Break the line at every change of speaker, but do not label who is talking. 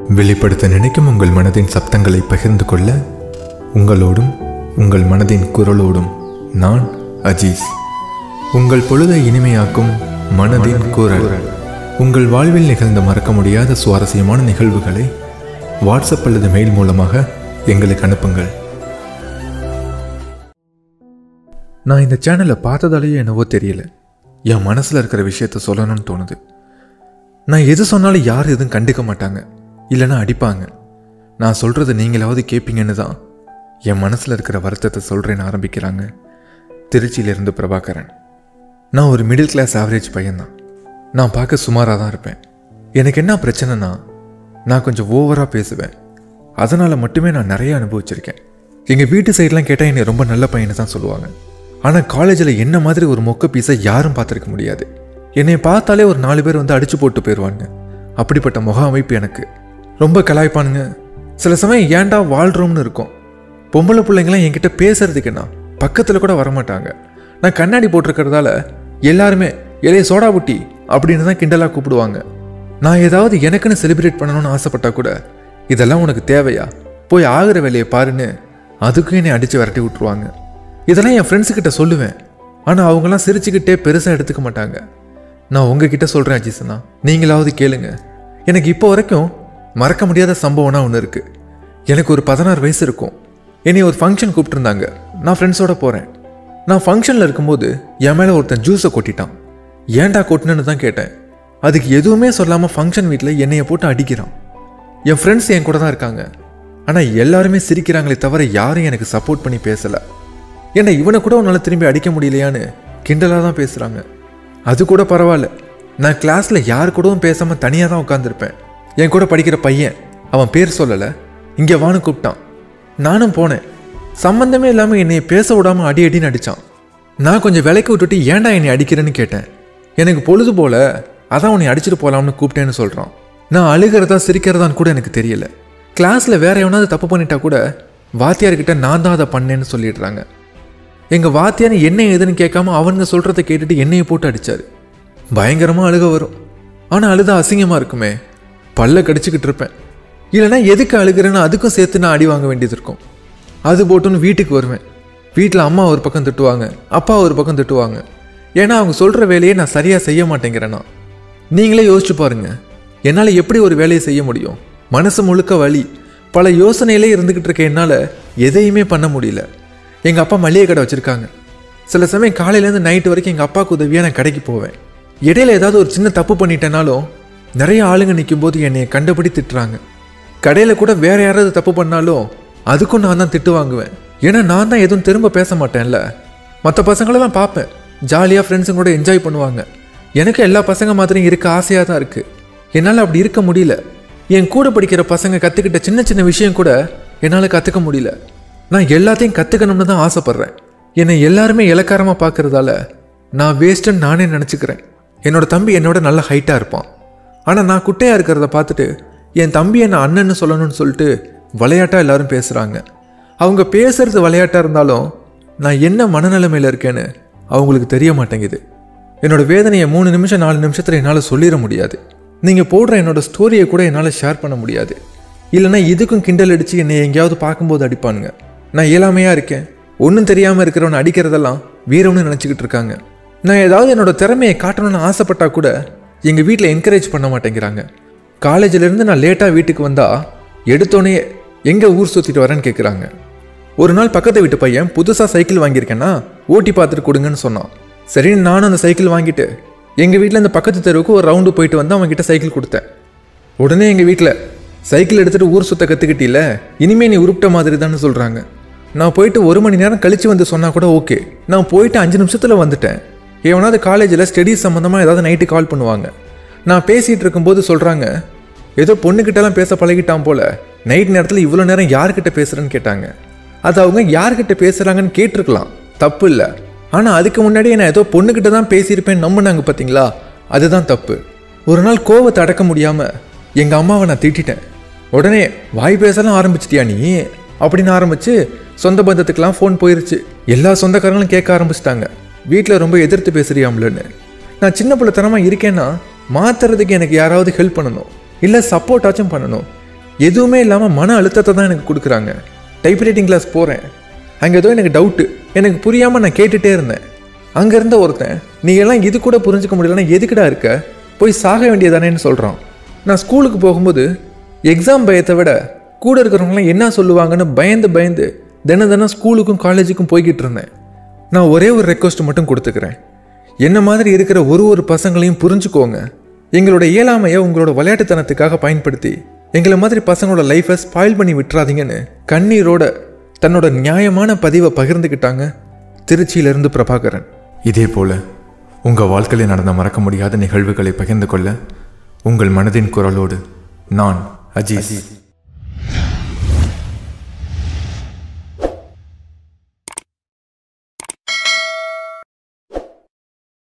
வெளிப்படுத்த நினைக்கும் உங்கள் மனதின் சப்தங்களை பகிர்ந்து கொள்ள உங்களோடும் உங்கள் மனதின் குரலோடும் நான் அஜீஸ் உங்கள் பொழுதை இனிமையாக்கும் மனதின் குரல் உங்கள் வாழ்வில் நிகழ்ந்த மறக்க முடியாத சுவாரஸ்யமான நிகழ்வுகளை வாட்ஸ்அப் அல்லது மெயில் மூலமாக எங்களுக்கு அனுப்புங்கள் நான் இந்த சேனலை பார்த்ததாலேயே என்னவோ தெரியல என் மனசில் இருக்கிற விஷயத்த சொல்லணும்னு தோணுது நான் எது சொன்னாலும் யாரும் எதுவும் கண்டுக்க மாட்டாங்க இல்லைன்னா அடிப்பாங்க நான் சொல்கிறத நீங்களாவது கேட்பீங்கன்னு தான் என் மனசில் இருக்கிற வருத்தத்தை சொல்கிறேன்னு ஆரம்பிக்கிறாங்க திருச்சியிலேருந்து பிரபாகரன் நான் ஒரு மிடில் கிளாஸ் ஆவரேஜ் பையன்தான் நான் பார்க்க சுமாராக தான் இருப்பேன் எனக்கு என்ன பிரச்சனைனா நான் கொஞ்சம் ஓவராக பேசுவேன் அதனால் மட்டுமே நான் நிறைய அனுபவிச்சிருக்கேன் எங்கள் வீட்டு சைட்லாம் கேட்டால் என்னை ரொம்ப நல்ல பையனை தான் சொல்லுவாங்க ஆனால் காலேஜில் என்ன மாதிரி ஒரு மொக்க பீஸை யாரும் பார்த்துருக்க முடியாது என்னை பார்த்தாலே ஒரு நாலு பேர் வந்து அடிச்சு போட்டு போயிடுவாங்க அப்படிப்பட்ட முக அமைப்பு எனக்கு ரொம்ப கலாய்ப்பானுங்க சில சமயம் ஏன்டா வாழ்கிறோம்னு இருக்கும் பொம்பளை பிள்ளைங்களாம் என்கிட்ட பேசுறதுக்குன்னா பக்கத்தில் கூட வரமாட்டாங்க நான் கண்ணாடி போட்டிருக்கிறதால எல்லாருமே இளைய சோடா புட்டி அப்படின்னு தான் கிண்டலாக கூப்பிடுவாங்க நான் ஏதாவது எனக்குன்னு செலிப்ரேட் பண்ணணும்னு ஆசைப்பட்டா கூட இதெல்லாம் உனக்கு தேவையா போய் ஆகிற வேலையை பாருன்னு அதுக்கும் என்னை அடித்து விரட்டி விட்ருவாங்க இதெல்லாம் என் ஃப்ரெண்ட்ஸு கிட்ட சொல்லுவேன் ஆனால் அவங்கெல்லாம் சிரிச்சுக்கிட்டே பெருசாக எடுத்துக்க மாட்டாங்க நான் உங்ககிட்ட சொல்கிறேன் அஜிசனா நீங்களாவது கேளுங்க எனக்கு இப்போ வரைக்கும் மறக்க முடியாத சம்பவம்னா ஒன்று இருக்குது எனக்கு ஒரு பதினாறு வயசு இருக்கும் என்னை ஒரு ஃபங்க்ஷன் கூப்பிட்டுருந்தாங்க நான் ஃப்ரெண்ட்ஸோட போகிறேன் நான் ஃபங்க்ஷனில் இருக்கும்போது என் மேலே ஒருத்தன் ஜூஸை கொட்டிட்டான் ஏன்டா கொட்டினு தான் கேட்டேன் அதுக்கு எதுவுமே சொல்லாமல் ஃபங்க்ஷன் வீட்டில் என்னைய போட்டு அடிக்கிறான் என் ஃப்ரெண்ட்ஸ் என் கூட தான் இருக்காங்க ஆனால் எல்லாருமே சிரிக்கிறாங்களே தவிர யாரும் எனக்கு சப்போர்ட் பண்ணி பேசலை ஏன்னா இவனை கூட உன்னால் திரும்பி அடிக்க முடியலையான்னு கிண்டலாக தான் பேசுகிறாங்க அது கூட பரவாயில்ல நான் கிளாஸில் யார் கூடவும் பேசாமல் தனியாக தான் உட்காந்துருப்பேன் என் கூட படிக்கிற பையன் அவன் பேர் சொல்லலை இங்கே வான்னு கூப்பிட்டான் நானும் போனேன் சம்மந்தமே இல்லாமல் என்னை பேச விடாமல் அடி அடின்னு அடித்தான் நான் கொஞ்சம் விலைக்கு விட்டுட்டு ஏன்டா என்னை அடிக்கிறேன்னு கேட்டேன் எனக்கு பொழுது போல அதான் உன்னை அடிச்சுட்டு போகலாம்னு கூப்பிட்டேன்னு சொல்கிறான் நான் அழுகிறதா சிரிக்கிறதான்னு கூட எனக்கு தெரியல கிளாஸில் வேற எவனாவது தப்பு பண்ணிட்டா கூட வாத்தியார்கிட்ட நான் தான் அதை பண்ணேன்னு சொல்லிடுறாங்க எங்கள் வாத்தியார் என்ன ஏதுன்னு கேட்காம அவனுங்க சொல்கிறத கேட்டுட்டு என்னையை போட்டு அடித்தார் பயங்கரமாக அழுக வரும் ஆனால் அழுதா அசிங்கமாக இருக்குமே பல்ல கடிச்சிக்கிட்டு இருப்பேன் இல்லைன்னா எதுக்கு அழுகிறேன்னு அதுக்கும் சேர்த்து நான் அடி வாங்க வேண்டியது இருக்கும் அது போட்டுன்னு வீட்டுக்கு வருவேன் வீட்டில் அம்மா ஒரு பக்கம் திட்டுவாங்க அப்பா ஒரு பக்கம் திட்டுவாங்க ஏன்னா அவங்க சொல்கிற வேலையை நான் சரியாக செய்ய மாட்டேங்கிறேன்னா நீங்களே யோசிச்சு பாருங்க என்னால் எப்படி ஒரு வேலையை செய்ய முடியும் மனசு முழுக்க வலி பல யோசனையிலே இருந்துக்கிட்டு இருக்க என்னால் எதையுமே பண்ண முடியல எங்கள் அப்பா மளிகை கடை வச்சுருக்காங்க சில சமயம் காலையிலேருந்து நைட்டு வரைக்கும் எங்கள் அப்பாவுக்கு உதவியாக நான் கடைக்கு போவேன் இடையில ஏதாவது ஒரு சின்ன தப்பு பண்ணிட்டேனாலும் நிறைய ஆளுங்க நிற்கும்போது என்னை கண்டபடி திட்டுறாங்க கடையில் கூட வேற யாராவது தப்பு பண்ணாலும் அதுக்கும் நான் தான் திட்டு வாங்குவேன் ஏன்னா நான் தான் எதுவும் திரும்ப பேச மாட்டேன்ல மற்ற பசங்களெல்லாம் பார்ப்பேன் ஜாலியாக ஃப்ரெண்ட்ஸுங்க கூட என்ஜாய் பண்ணுவாங்க எனக்கு எல்லா பசங்க மாதிரியும் இருக்க ஆசையாக தான் இருக்குது என்னால் அப்படி இருக்க முடியல என் கூட படிக்கிற பசங்க கற்றுக்கிட்ட சின்ன சின்ன விஷயம் கூட என்னால் கற்றுக்க முடியல நான் எல்லாத்தையும் கற்றுக்கணும்னு தான் ஆசைப்பட்றேன் என்னை எல்லாருமே இலக்காரமாக பார்க்கறதால நான் வேஸ்ட்டுன்னு நானே நினச்சிக்கிறேன் என்னோட தம்பி என்னோட நல்ல ஹைட்டாக இருப்பான் ஆனால் நான் குட்டையாக இருக்கிறத பார்த்துட்டு என் தம்பி என்னை அண்ணன்னு சொல்லணும்னு சொல்லிட்டு விளையாட்டாக எல்லாரும் பேசுகிறாங்க அவங்க பேசுறது விளையாட்டாக இருந்தாலும் நான் என்ன மனநிலைமையில் இருக்கேன்னு அவங்களுக்கு தெரிய மாட்டேங்குது என்னோட வேதனையை மூணு நிமிஷம் நாலு நிமிஷத்தில் என்னால் சொல்லிட முடியாது நீங்கள் போடுற என்னோட ஸ்டோரியை கூட என்னால் ஷேர் பண்ண முடியாது இல்லைன்னா இதுக்கும் கிண்டல் அடித்து என்னை எங்கேயாவது பார்க்கும்போது அடிப்பானுங்க நான் இயலாமையாக இருக்கேன் ஒன்றும் தெரியாமல் இருக்கிறவனை அடிக்கிறதெல்லாம் வீரம்னு நினச்சிக்கிட்டு இருக்காங்க நான் ஏதாவது என்னோட திறமையை காட்டணும்னு ஆசைப்பட்டா கூட எங்கள் வீட்டில் என்கரேஜ் பண்ண மாட்டேங்கிறாங்க காலேஜிலேருந்து நான் லேட்டாக வீட்டுக்கு வந்தால் எடுத்தோடனே எங்கே ஊர் சுற்றிட்டு வரேன்னு கேட்குறாங்க ஒரு நாள் பக்கத்து வீட்டு பையன் புதுசாக சைக்கிள் வாங்கியிருக்கேன்னா ஓட்டி பார்த்துட்டு கொடுங்கன்னு சொன்னான் சரின்னு நானும் அந்த சைக்கிள் வாங்கிட்டு எங்கள் வீட்டில் இந்த பக்கத்து தெருவுக்கு ஒரு ரவுண்டு போயிட்டு வந்து அவன்கிட்ட சைக்கிள் கொடுத்தேன் உடனே எங்கள் வீட்டில் சைக்கிள் எடுத்துகிட்டு ஊர் சுத்த கற்றுக்கிட்டில இனிமே நீ உருப்பிட்ட மாதிரி தானே சொல்கிறாங்க நான் போயிட்டு ஒரு மணி நேரம் கழித்து வந்து சொன்னால் கூட ஓகே நான் போயிட்டு அஞ்சு நிமிஷத்தில் வந்துட்டேன் எவனாவது காலேஜில் ஸ்டடீஸ் சம்மந்தமாக ஏதாவது நைட்டு கால் பண்ணுவாங்க நான் பேசிகிட்டு இருக்கும்போது சொல்கிறாங்க ஏதோ பொண்ணுக்கிட்டலாம் பேச பழகிட்டான் போல நைட் நேரத்தில் இவ்வளோ நேரம் யார்கிட்ட பேசுகிறேன்னு கேட்டாங்க அது அவங்க யார்கிட்ட பேசுகிறாங்கன்னு கேட்டிருக்கலாம் தப்பு இல்லை ஆனால் அதுக்கு முன்னாடி நான் ஏதோ பொண்ணுக்கிட்ட தான் பேசியிருப்பேன்னு நம்பினாங்க பார்த்தீங்களா அதுதான் தப்பு ஒரு நாள் கோவத்தை அடக்க முடியாமல் எங்கள் அம்மாவை நான் திட்டிட்டேன் உடனே வாய் பேசலாம் ஆரம்பிச்சிட்டியா நீ அப்படின்னு ஆரம்பித்து சொந்த பந்தத்துக்கெலாம் ஃபோன் போயிருச்சு எல்லா சொந்தக்காரங்களும் கேட்க ஆரம்பிச்சிட்டாங்க வீட்டில் ரொம்ப எதிர்த்து பேசுறியாம்லன்னு நான் சின்ன பிள்ளைத்தனமாக இருக்கேன்னா மாற்றுறதுக்கு எனக்கு யாராவது ஹெல்ப் பண்ணணும் இல்லை சப்போர்ட்டாச்சும் பண்ணணும் எதுவுமே இல்லாமல் மன அழுத்தத்தை தான் எனக்கு கொடுக்குறாங்க டைப்ரைட்டிங் கிளாஸ் போகிறேன் அங்கே ஏதோ எனக்கு டவுட்டு எனக்கு புரியாமல் நான் கேட்டுகிட்டே இருந்தேன் அங்கே இருந்த ஒருத்தன் நீ எல்லாம் இது கூட புரிஞ்சுக்க முடியலன்னா எதுக்குடா இருக்க போய் சாக வேண்டியதானேன்னு சொல்கிறான் நான் ஸ்கூலுக்கு போகும்போது எக்ஸாம் பயத்தை விட கூட இருக்கிறவங்களாம் என்ன சொல்லுவாங்கன்னு பயந்து பயந்து தினம் தினம் ஸ்கூலுக்கும் காலேஜுக்கும் போய்கிட்டு இருந்தேன் நான் ஒரே ஒரு ரெக்வஸ்ட் மட்டும் கொடுத்துக்கிறேன் என்ன மாதிரி இருக்கிற ஒரு ஒரு பசங்களையும் புரிஞ்சுக்கோங்க எங்களோட இயலாமையை உங்களோட விளையாட்டுத்தனத்துக்காக பயன்படுத்தி எங்களை மாதிரி பசங்களோட லைஃப்பை ஸ்பாயில் பண்ணி விட்டுறாதீங்கன்னு கண்ணீரோட தன்னோட நியாயமான பதிவை பகிர்ந்துக்கிட்டாங்க திருச்சியிலிருந்து பிரபாகரன் இதே போல உங்கள் வாழ்க்கையில் நடந்த மறக்க முடியாத நிகழ்வுகளை பகிர்ந்து கொள்ள உங்கள் மனதின் குரலோடு நான் அஜீஸ்